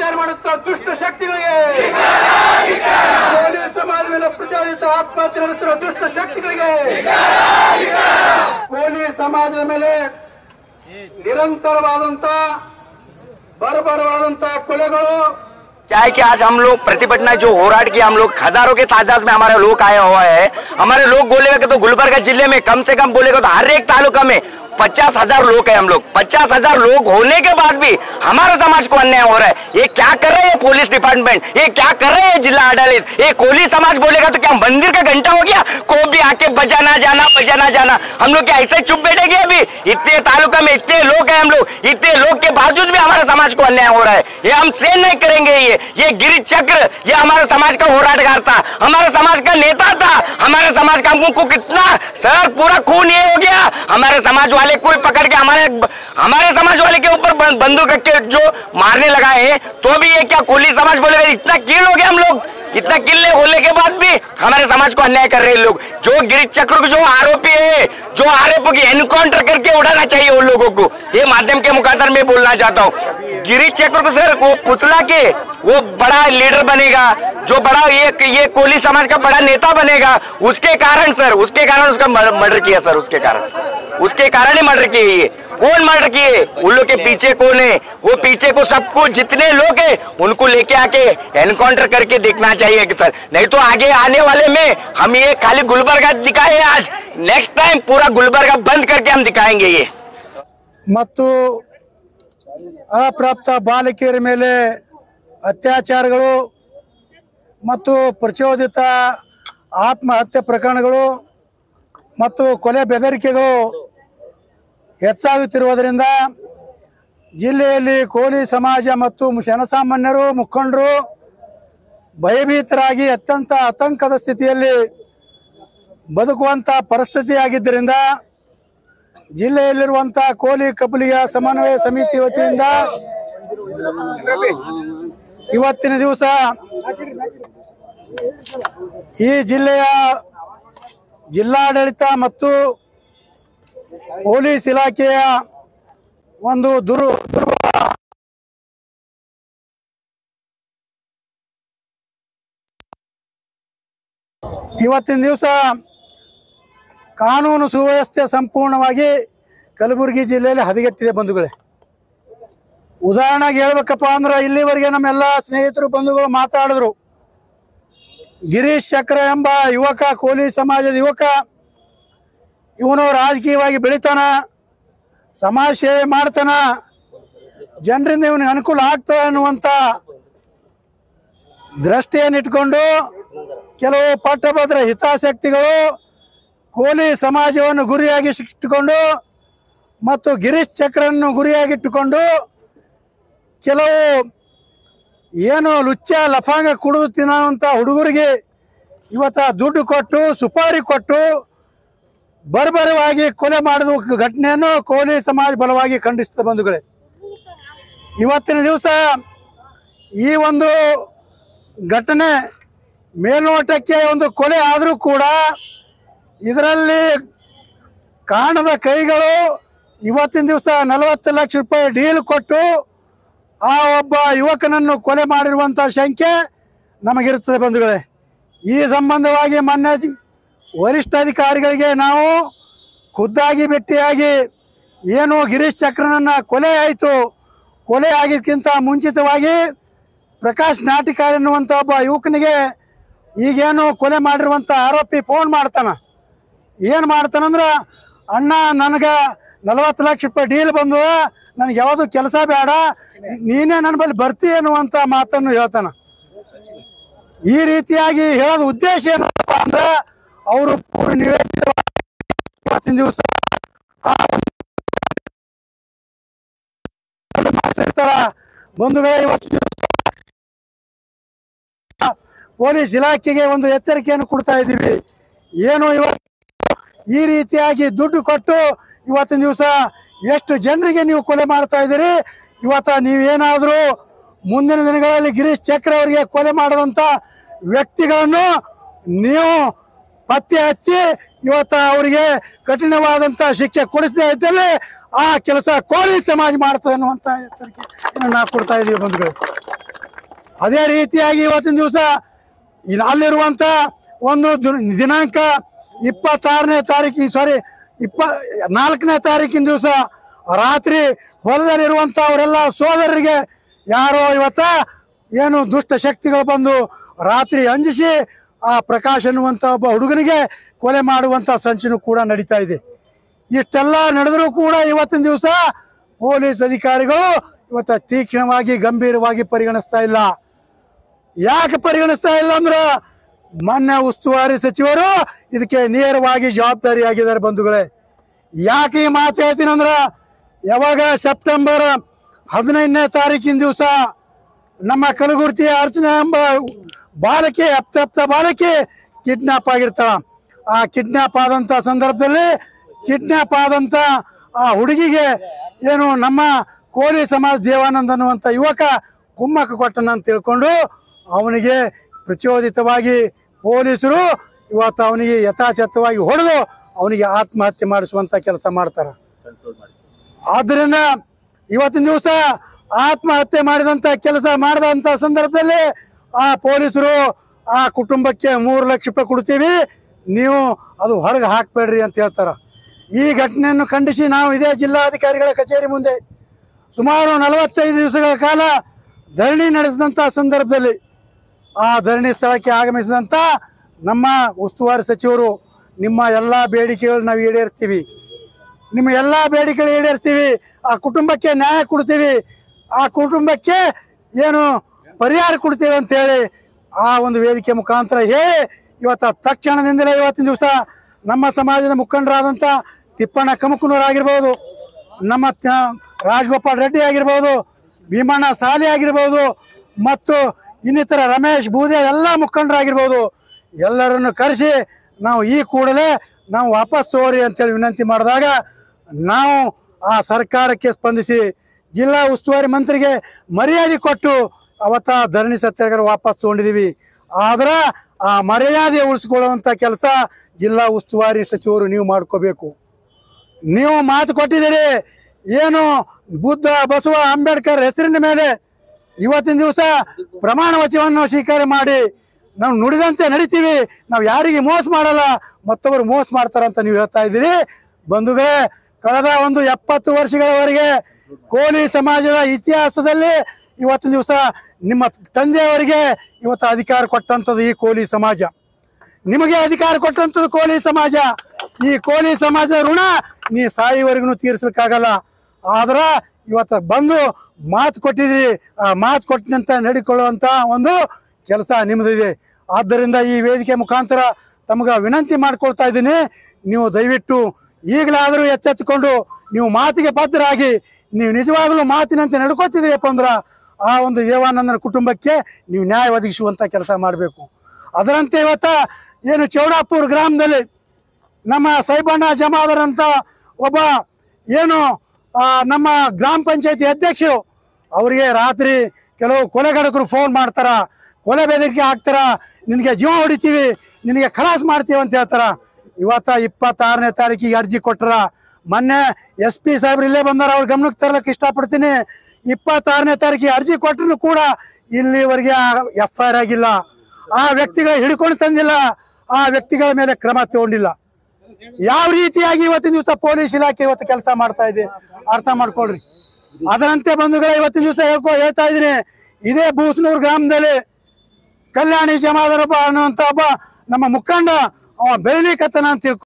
ಅತ್ಯಾಚಾರ ಮಾಡುತ್ತಾ ದುಷ್ಟ ಶಕ್ತಿಗಳಿಗೆ ಕೋಲಿ ಸಮಾಜ ಮೇಲೆ ಪ್ರಚೋದಿತ ಆತ್ಮಹತ್ಯೆ ನಡೆಸುತ್ತಿರುವ ದುಷ್ಟ ಶಕ್ತಿಗಳಿಗೆ ಕೋಲಿ ಸಮಾಜದ ಮೇಲೆ ನಿರಂತರವಾದಂತ ಬರಬರವಾದಂತ ಕೊಲೆಗಳು क्या है कि आज हम लोग प्रतिभटना जो होराट की हम लोग हजारों के तादाद में हमारे लोग आए हुआ है हमारे लोग बोलेगा कि तो गुलबर्गा जिले में कम से कम बोलेगा तो हर एक तालुका में पचास हजार लोग है हम लोग पचास हजार लोग होने के बाद भी हमारे समाज को अन्याय हो रहा है ये क्या कर रहे हैं पुलिस डिपार्टमेंट ये क्या कर रहे हैं जिला अदालत ये कोली समाज बोलेगा तो क्या मंदिर का घंटा हो गया को भी आके बजाना जाना बजाना जाना हम लोग क्या ऐसे चुप बैठेंगे अभी इतने तालुका में इतने लोग हैं हम लोग इतने लोग के बावजूद भी हमारे समाज को अन्याय हो रहा है ये हम सहन नहीं करेंगे ये ये गिरी चक्र ये हमारे समाज का होराटगार था हमारे समाज का नेता था हमारे समाज का हमको कितना सर पूरा खून ये हो गया हमारे समाज वाले कोई पकड़ के हमारे हमारे समाज वाले के ऊपर बं- बंदूक रख के जो मारने लगा है तो भी ये क्या कोली समाज बोलेगा इतना कील हो गया हम लोग इतना किले होने के बाद भी हमारे समाज को अन्याय कर रहे हैं लोग जो गिरी चक्र को जो आरोपी है जो आरोपों की एनकाउंटर करके उड़ाना चाहिए उन लोगों को ये माध्यम के मुखातर में बोलना चाहता हूँ गिरी चक्र को सर वो पुतला के वो बड़ा लीडर बनेगा जो बड़ा ये ये कोली समाज का बड़ा नेता बनेगा उसके कारण सर उसके कारण उसका मर्डर किया सर उसके कारण उसके कारण ही मर्डर किए ये कौन मर्डर किए उन लोग के पीछे कौन है वो पीछे को सबको जितने लोग हैं उनको लेके आके एनकाउंटर करके देखना चाहिए कि सर नहीं तो आगे आने वाले में हम ये खाली गुलबर्गा दिखाए आज नेक्स्ट टाइम पूरा गुलबर्गा बंद करके हम दिखाएंगे ये ಮತ್ತು ಅಪ್ರಾಪ್ತ ಬಾಲಕಿಯರ ಮೇಲೆ ಅತ್ಯಾಚಾರಗಳು ಮತ್ತು ಪ್ರಚೋದಿತ ಆತ್ಮಹತ್ಯೆ ಪ್ರಕರಣಗಳು ಮತ್ತು ಕೊಲೆ ಬೆದರಿಕೆಗಳು ಹೆಚ್ಚಾಗುತ್ತಿರುವುದರಿಂದ ಜಿಲ್ಲೆಯಲ್ಲಿ ಕೋಲಿ ಸಮಾಜ ಮತ್ತು ಜನಸಾಮಾನ್ಯರು ಮುಖಂಡರು ಭಯಭೀತರಾಗಿ ಅತ್ಯಂತ ಆತಂಕದ ಸ್ಥಿತಿಯಲ್ಲಿ ಬದುಕುವಂಥ ಪರಿಸ್ಥಿತಿ ಆಗಿದ್ದರಿಂದ ಜಿಲ್ಲೆಯಲ್ಲಿರುವಂಥ ಕೋಲಿ ಕಬಲಿಗ ಸಮನ್ವಯ ಸಮಿತಿ ವತಿಯಿಂದ ಇವತ್ತಿನ ದಿವಸ ಈ ಜಿಲ್ಲೆಯ ಜಿಲ್ಲಾಡಳಿತ ಮತ್ತು ಪೊಲೀಸ್ ಇಲಾಖೆಯ ಒಂದು ದುರು ದುರ್ಬಲ ಇವತ್ತಿನ ದಿವಸ ಕಾನೂನು ಸುವ್ಯವಸ್ಥೆ ಸಂಪೂರ್ಣವಾಗಿ ಕಲಬುರಗಿ ಜಿಲ್ಲೆಯಲ್ಲಿ ಹದಗೆಟ್ಟಿದೆ ಬಂಧುಗಳೇ ಉದಾಹರಣೆಗೆ ಹೇಳ್ಬೇಕಪ್ಪ ಅಂದ್ರೆ ಇಲ್ಲಿವರೆಗೆ ನಮ್ಮೆಲ್ಲ ಸ್ನೇಹಿತರು ಬಂಧುಗಳು ಮಾತಾಡಿದ್ರು ಗಿರೀಶ್ ಚಕ್ರ ಎಂಬ ಯುವಕ ಕೋಲಿ ಸಮಾಜದ ಯುವಕ ಇವನು ರಾಜಕೀಯವಾಗಿ ಬೆಳಿತಾನ ಸಮಾಜ ಸೇವೆ ಮಾಡ್ತಾನ ಜನರಿಂದ ಇವನಿಗೆ ಅನುಕೂಲ ಆಗ್ತದೆ ಅನ್ನುವಂಥ ದೃಷ್ಟಿಯನ್ನಿಟ್ಕೊಂಡು ಕೆಲವು ಪಟ್ಟಭದ್ರ ಹಿತಾಸಕ್ತಿಗಳು ಕೋಲಿ ಸಮಾಜವನ್ನು ಗುರಿಯಾಗಿ ಇಟ್ಟುಕೊಂಡು ಮತ್ತು ಗಿರೀಶ್ ಚಕ್ರನ್ನು ಗುರಿಯಾಗಿಟ್ಟುಕೊಂಡು ಕೆಲವು ಏನು ಲುಚ್ಚ ಲಫಾಂಗ ಕುಡಿದು ತಿನ್ನೋಂಥ ಹುಡುಗರಿಗೆ ಇವತ್ತ ದುಡ್ಡು ಕೊಟ್ಟು ಸುಪಾರಿ ಕೊಟ್ಟು ಬರ್ಬರವಾಗಿ ಕೊಲೆ ಮಾಡಿದ ಘಟನೆಯನ್ನು ಕೋಲಿ ಸಮಾಜ ಬಲವಾಗಿ ಖಂಡಿಸಿದ ಬಂಧುಗಳೇ ಇವತ್ತಿನ ದಿವಸ ಈ ಒಂದು ಘಟನೆ ಮೇಲ್ನೋಟಕ್ಕೆ ಒಂದು ಕೊಲೆ ಆದರೂ ಕೂಡ ಇದರಲ್ಲಿ ಕಾಣದ ಕೈಗಳು ಇವತ್ತಿನ ದಿವಸ ನಲವತ್ತು ಲಕ್ಷ ರೂಪಾಯಿ ಡೀಲ್ ಕೊಟ್ಟು ಆ ಒಬ್ಬ ಯುವಕನನ್ನು ಕೊಲೆ ಮಾಡಿರುವಂಥ ಸಂಖ್ಯೆ ನಮಗಿರುತ್ತದೆ ಬಂಧುಗಳೇ ಈ ಸಂಬಂಧವಾಗಿ ಮೊನ್ನೆ ಜಿ- ವರಿಷ್ಠ ಅಧಿಕಾರಿಗಳಿಗೆ ನಾವು ಖುದ್ದಾಗಿ ಭೇಟಿಯಾಗಿ ಏನು ಗಿರೀಶ್ ಚಕ್ರನನ್ನು ಕೊಲೆ ಆಯಿತು ಕೊಲೆ ಆಗಿದ್ದಕ್ಕಿಂತ ಮುಂಚಿತವಾಗಿ ಪ್ರಕಾಶ್ ನಾಟಿಕಾರ್ ಎನ್ನುವಂಥ ಒಬ್ಬ ಯುವಕನಿಗೆ ಈಗೇನು ಕೊಲೆ ಮಾಡಿರುವಂಥ ಆರೋಪಿ ಫೋನ್ ಮಾಡ್ತಾನ ಏನು ಮಾಡ್ತಾನಂದ್ರೆ ಅಣ್ಣ ನನಗೆ ನಲವತ್ತು ಲಕ್ಷ ರೂಪಾಯಿ ಡೀಲ್ ಬಂದು ನನಗೆ ಯಾವುದು ಕೆಲಸ ಬೇಡ ನೀನೇ ನನ್ನ ಬಳಿ ಬರ್ತಿ ಅನ್ನುವಂಥ ಮಾತನ್ನು ಹೇಳ್ತಾನ ಈ ರೀತಿಯಾಗಿ ಹೇಳೋದು ಉದ್ದೇಶ ಏನಪ್ಪ ಅಂದ್ರೆ ಅವರು ಪೂರ್ವ ನಿವೇದಿತವಾಗಿ ಇವತ್ತಿನ ದಿವಸ ಮಾಡ್ಸಿರ್ತಾರ ಬಂಧುಗಳೇ ಇವತ್ತು ಪೊಲೀಸ್ ಇಲಾಖೆಗೆ ಒಂದು ಎಚ್ಚರಿಕೆಯನ್ನು ಕೊಡ್ತಾ ಇದ್ದೀವಿ ಏನು ಇವತ್ತು ಈ ರೀತಿಯಾಗಿ ದುಡ್ಡು ಕೊಟ್ಟು ಇವತ್ತಿನ ದಿವಸ ಎಷ್ಟು ಜನರಿಗೆ ನೀವು ಕೊಲೆ ಮಾಡ್ತಾ ಇದ್ದೀರಿ ಇವತ್ತ ನೀವೇನಾದರೂ ಮುಂದಿನ ದಿನಗಳಲ್ಲಿ ಗಿರೀಶ್ ಚಕ್ರ ಅವರಿಗೆ ಕೊಲೆ ಮಾಡಿದಂಥ ವ್ಯಕ್ತಿಗಳನ್ನು ನೀವು ಪತ್ತೆ ಹಚ್ಚಿ ಇವತ್ತ ಅವರಿಗೆ ಕಠಿಣವಾದಂಥ ಶಿಕ್ಷೆ ಕೊಡಿಸದೇ ಇದ್ದಲ್ಲಿ ಆ ಕೆಲಸ ಕೋಳಿ ಸಮಾಜ ಮಾಡ್ತದೆ ಅನ್ನುವಂಥ ಎಚ್ಚರಿಕೆ ನಾವು ಕೊಡ್ತಾ ಇದ್ದೀವಿ ಬಂಧುಗಳು ಅದೇ ರೀತಿಯಾಗಿ ಇವತ್ತಿನ ದಿವಸ ಅಲ್ಲಿರುವಂತ ಒಂದು ದು- ದಿನಾಂಕ ಇಪ್ಪತ್ತಾರನೇ ತಾರೀಕು ಸಾರಿ ಇಪ್ಪ ನಾಲ್ಕನೇ ತಾರೀಕಿನ ದಿವಸ ರಾತ್ರಿ ಹೊಲದಲ್ಲಿರುವಂತ ಅವರೆಲ್ಲ ಸೋದರರಿಗೆ ಯಾರೋ ಇವತ್ತ ಏನು ದುಷ್ಟ ಶಕ್ತಿಗಳು ಬಂದು ರಾತ್ರಿ ಅಂಜಿಸಿ ಆ ಪ್ರಕಾಶ್ ಅನ್ನುವಂಥ ಒಬ್ಬ ಹುಡುಗನಿಗೆ ಕೊಲೆ ಮಾಡುವಂಥ ಸಂಚನು ಕೂಡ ನಡೀತಾ ಇದೆ ಇಷ್ಟೆಲ್ಲ ನಡೆದರೂ ಕೂಡ ಇವತ್ತಿನ ದಿವಸ ಪೊಲೀಸ್ ಅಧಿಕಾರಿಗಳು ಇವತ್ತ ತೀಕ್ಷ್ಣವಾಗಿ ಗಂಭೀರವಾಗಿ ಪರಿಗಣಿಸ್ತಾ ಇಲ್ಲ ಯಾಕೆ ಪರಿಗಣಿಸ್ತಾ ಇಲ್ಲ ಅಂದ್ರೆ ಮಾನ್ಯ ಉಸ್ತುವಾರಿ ಸಚಿವರು ಇದಕ್ಕೆ ನೇರವಾಗಿ ಜವಾಬ್ದಾರಿಯಾಗಿದ್ದಾರೆ ಬಂಧುಗಳೇ ಯಾಕೆ ಈ ಮಾತು ಹೇಳ್ತೀನಿ ಅಂದ್ರೆ ಯಾವಾಗ ಸೆಪ್ಟೆಂಬರ್ ಹದಿನೈದನೇ ತಾರೀಕಿನ ದಿವಸ ನಮ್ಮ ಕಲಗುರ್ತಿಯ ಅರ್ಚನೆ ಎಂಬ ಬಾಲಕಿ ಅಪ್ತ ಬಾಲಕಿ ಕಿಡ್ನಾಪ್ ಆಗಿರ್ತಾಳ ಆ ಕಿಡ್ನಾಪ್ ಆದಂಥ ಸಂದರ್ಭದಲ್ಲಿ ಕಿಡ್ನಾಪ್ ಆದಂಥ ಆ ಹುಡುಗಿಗೆ ಏನು ನಮ್ಮ ಕೋಲಿ ಸಮಾಜ ದೇವಾನಂದ್ ಅನ್ನುವಂಥ ಯುವಕ ಕುಮ್ಮಕ್ಕ ಕೊಟ್ಟನ ಅಂತ ತಿಳ್ಕೊಂಡು ಅವನಿಗೆ ಪ್ರಚೋದಿತವಾಗಿ ಪೊಲೀಸರು ಇವತ್ತು ಅವನಿಗೆ ಯಥಾಚಥವಾಗಿ ಹೊಡೆದು ಅವನಿಗೆ ಆತ್ಮಹತ್ಯೆ ಮಾಡಿಸುವಂಥ ಕೆಲಸ ಮಾಡ್ತಾರೆ ಆದ್ದರಿಂದ ಇವತ್ತಿನ ದಿವಸ ಆತ್ಮಹತ್ಯೆ ಮಾಡಿದಂತ ಕೆಲಸ ಮಾಡಿದಂತ ಸಂದರ್ಭದಲ್ಲಿ ಆ ಪೊಲೀಸರು ಆ ಕುಟುಂಬಕ್ಕೆ ಮೂರು ಲಕ್ಷ ರೂಪಾಯಿ ಕೊಡ್ತೀವಿ ನೀವು ಅದು ಹೊರಗೆ ಹಾಕ್ಬೇಡ್ರಿ ಅಂತ ಹೇಳ್ತಾರ ಈ ಘಟನೆಯನ್ನು ಖಂಡಿಸಿ ನಾವು ಇದೇ ಜಿಲ್ಲಾಧಿಕಾರಿಗಳ ಕಚೇರಿ ಮುಂದೆ ಸುಮಾರು ನಲವತ್ತೈದು ದಿವಸಗಳ ಕಾಲ ಧರಣಿ ನಡೆಸಿದಂಥ ಸಂದರ್ಭದಲ್ಲಿ ಆ ಧರಣಿ ಸ್ಥಳಕ್ಕೆ ಆಗಮಿಸಿದಂಥ ನಮ್ಮ ಉಸ್ತುವಾರಿ ಸಚಿವರು ನಿಮ್ಮ ಎಲ್ಲ ಬೇಡಿಕೆಗಳು ನಾವು ಈಡೇರಿಸ್ತೀವಿ ನಿಮ್ಮ ಎಲ್ಲ ಬೇಡಿಕೆ ಈಡೇರಿಸ್ತೀವಿ ಆ ಕುಟುಂಬಕ್ಕೆ ನ್ಯಾಯ ಕೊಡ್ತೀವಿ ಆ ಕುಟುಂಬಕ್ಕೆ ಏನು ಪರಿಹಾರ ಕೊಡ್ತೀವಿ ಅಂತ ಹೇಳಿ ಆ ಒಂದು ವೇದಿಕೆ ಮುಖಾಂತರ ಹೇಳಿ ಇವತ್ತು ತಕ್ಷಣದಿಂದಲೇ ಇವತ್ತಿನ ದಿವಸ ನಮ್ಮ ಸಮಾಜದ ಮುಖಂಡರಾದಂಥ ತಿಪ್ಪಣ್ಣ ಕಮಕನೂರ್ ಆಗಿರ್ಬೋದು ನಮ್ಮ ತ- ರಾಜಗೋಪಾಲ್ ರೆಡ್ಡಿ ಆಗಿರ್ಬೋದು ಭೀಮಣ್ಣ ಸಾಲಿ ಆಗಿರ್ಬೋದು ಮತ್ತು ಇನ್ನಿತರ ರಮೇಶ್ ಬೂದೆ ಎಲ್ಲ ಮುಖಂಡರಾಗಿರ್ಬೋದು ಎಲ್ಲರನ್ನು ಕರೆಸಿ ನಾವು ಈ ಕೂಡಲೇ ನಾವು ವಾಪಸ್ ತಗೋರಿ ಅಂತೇಳಿ ವಿನಂತಿ ಮಾಡಿದಾಗ ನಾವು ಆ ಸರ್ಕಾರಕ್ಕೆ ಸ್ಪಂದಿಸಿ ಜಿಲ್ಲಾ ಉಸ್ತುವಾರಿ ಮಂತ್ರಿಗೆ ಮರ್ಯಾದೆ ಕೊಟ್ಟು ಅವತ್ತ ಧರಣಿ ಸತ್ಯಾಗ್ರಹ ವಾಪಸ್ ತಗೊಂಡಿದ್ದೀವಿ ಆದ್ರೆ ಆ ಮರ್ಯಾದೆ ಉಳಿಸ್ಕೊಳ್ಳುವಂಥ ಕೆಲಸ ಜಿಲ್ಲಾ ಉಸ್ತುವಾರಿ ಸಚಿವರು ನೀವು ಮಾಡ್ಕೋಬೇಕು ನೀವು ಮಾತು ಕೊಟ್ಟಿದ್ದೀರಿ ಏನು ಬುದ್ಧ ಬಸವ ಅಂಬೇಡ್ಕರ್ ಹೆಸರಿನ ಮೇಲೆ ಇವತ್ತಿನ ದಿವಸ ಪ್ರಮಾಣ ವಚನವನ್ನು ಸ್ವೀಕಾರ ಮಾಡಿ ನಾವು ನುಡಿದಂತೆ ನಡಿತೀವಿ ನಾವು ಯಾರಿಗೆ ಮೋಸ ಮಾಡಲ್ಲ ಮತ್ತೊಬ್ಬರು ಮೋಸ ಮಾಡ್ತಾರಂತ ನೀವು ಹೇಳ್ತಾ ಇದ್ದೀರಿ ಬಂಧುಗಳೇ ಕಳೆದ ಒಂದು ಎಪ್ಪತ್ತು ವರ್ಷಗಳವರೆಗೆ ಕೋಲಿ ಸಮಾಜದ ಇತಿಹಾಸದಲ್ಲಿ ಇವತ್ತಿನ ದಿವಸ ನಿಮ್ಮ ತಂದೆಯವರಿಗೆ ಇವತ್ತು ಅಧಿಕಾರ ಕೊಟ್ಟಂಥದ್ದು ಈ ಕೋಲಿ ಸಮಾಜ ನಿಮಗೆ ಅಧಿಕಾರ ಕೊಟ್ಟಂಥದ್ದು ಕೋಲಿ ಸಮಾಜ ಈ ಕೋಲಿ ಸಮಾಜದ ಋಣ ನೀ ಸಾಯಿವರೆಗೂ ತೀರಿಸ್ಲಿಕ್ಕಾಗಲ್ಲ ಆದ್ರ ಇವತ್ತು ಬಂದು ಮಾತು ಕೊಟ್ಟಿದ್ರಿ ಆ ಮಾತು ಕೊಟ್ಟಿನಂತ ನಡಿಕೊಳ್ಳುವಂತ ಒಂದು ಕೆಲಸ ನಿಮ್ಮದಿದೆ ಆದ್ದರಿಂದ ಈ ವೇದಿಕೆ ಮುಖಾಂತರ ತಮಗೆ ವಿನಂತಿ ಮಾಡ್ಕೊಳ್ತಾ ಇದ್ದೀನಿ ನೀವು ದಯವಿಟ್ಟು ಈಗಲಾದರೂ ಎಚ್ಚೆತ್ತುಕೊಂಡು ನೀವು ಮಾತಿಗೆ ಬದ್ಧರಾಗಿ ನೀವು ನಿಜವಾಗಲೂ ಮಾತಿನಂತೆ ನಡ್ಕೋತಿದ್ದೀರಪ್ಪ ಅಂದ್ರೆ ಆ ಒಂದು ದೇವಾನಂದನ ಕುಟುಂಬಕ್ಕೆ ನೀವು ನ್ಯಾಯ ಒದಗಿಸುವಂಥ ಕೆಲಸ ಮಾಡಬೇಕು ಅದರಂತೆ ಇವತ್ತ ಏನು ಚೌಡಾಪುರ ಗ್ರಾಮದಲ್ಲಿ ನಮ್ಮ ಸೈಬಣ್ಣ ಜಮಾದರ್ ಅಂತ ಒಬ್ಬ ಏನು ಆ, ನಮ್ಮ ಗ್ರಾಮ ಪಂಚಾಯತಿ ಅಧ್ಯಕ್ಷರು ಅವರಿಗೆ ರಾತ್ರಿ ಕೆಲವು ಕೊಲೆಗಡಕರು ಫೋನ್ ಮಾಡ್ತಾರ ಕೊಲೆ ಬೆದರಿಕೆ ಹಾಕ್ತಾರ ನಿನಗೆ ಜೀವ ಹೊಡಿತೀವಿ ನಿನಗೆ ಖಲಾಸ್ ಮಾಡ್ತೀವಿ ಅಂತ ಹೇಳ್ತಾರ ಇವತ್ತ ಇಪ್ಪತ್ತಾರನೇ ತಾರೀಕಿಗೆ ಅರ್ಜಿ ಕೊಟ್ಟರ ಮೊನ್ನೆ ಎಸ್ ಪಿ ಸಾಹೇಬ್ರು ಇಲ್ಲೇ ಬಂದಾರ ಅವ್ರ ಗಮನಕ್ಕೆ ತರಲಿಕ್ಕೆ ಇಷ್ಟಪಡ್ತೀನಿ ಇಪ್ಪತ್ತಾರನೇ ತಾರೀಕಿಗೆ ಅರ್ಜಿ ಕೊಟ್ಟರು ಕೂಡ ಇಲ್ಲಿವರೆಗೆ ಎಫ್ ಐ ಆರ್ ಆಗಿಲ್ಲ ಆ ವ್ಯಕ್ತಿಗಳ ಹಿಡ್ಕೊಂಡು ತಂದಿಲ್ಲ ಆ ವ್ಯಕ್ತಿಗಳ ಮೇಲೆ ಕ್ರಮ ತಗೊಂಡಿಲ್ಲ ಯಾವ ರೀತಿಯಾಗಿ ಇವತ್ತಿನ ದಿವಸ ಪೊಲೀಸ್ ಇಲಾಖೆ ಇವತ್ತು ಕೆಲಸ ಮಾಡ್ತಾ ಇದೆ ಅರ್ಥ ಮಾಡ್ಕೊಳ್ರಿ ಅದರಂತೆ ಬಂಧುಗಳ ಇವತ್ತಿನ ದಿವಸ ಹೇಳ್ಕೊ ಹೇಳ್ತಾ ಇದೀನಿ ಇದೇ ಬೂಸ್ನೂರ್ ಗ್ರಾಮದಲ್ಲಿ ಕಲ್ಯಾಣಿ ಜಮಾದರೊಬ್ಬ ಅನ್ನುವಂತ ಒಬ್ಬ ನಮ್ಮ ಮುಖಂಡ ಅವ ಬೆಳಿಲಿಕತ್ತನ ಅಂತ ತಿಳ್ಕೊ